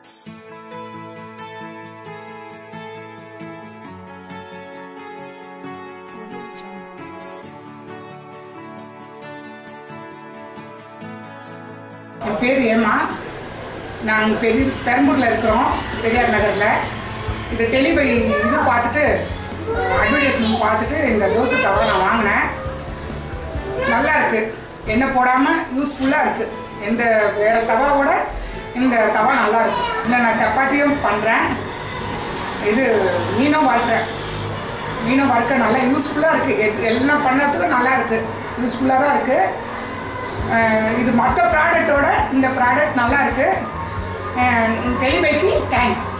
என் பேர் ஏமா நாங்கள் பெரிய பெரம்பூரில் இருக்கிறோம் பெரியார் நகரில் இது டெலிவரி இது பார்த்துட்டு அட்வர்டைஸ்மெண்ட் பார்த்துட்டு இந்த தோசை தவா நான் வாங்கினேன் நல்லா இருக்கு எண்ணெய் போடாமல் யூஸ்ஃபுல்லாக இருக்குது எந்த வேறு தவாவோட இந்த தவா நல்லா இருக்கு இல்லை நான் சப்பாத்தியும் பண்ணுறேன் இது மீனும் வறுக்கிறேன் மீனும் வறுக்க நல்லா யூஸ்ஃபுல்லாக இருக்குது எல்லாம் பண்ணதுக்கும் நல்லா இருக்குது யூஸ்ஃபுல்லாக தான் இருக்குது இது மற்ற ப்ராடக்டோட இந்த ப்ராடக்ட் நல்லா இருக்குது டெலிவரிக்கு தேங்க்ஸ்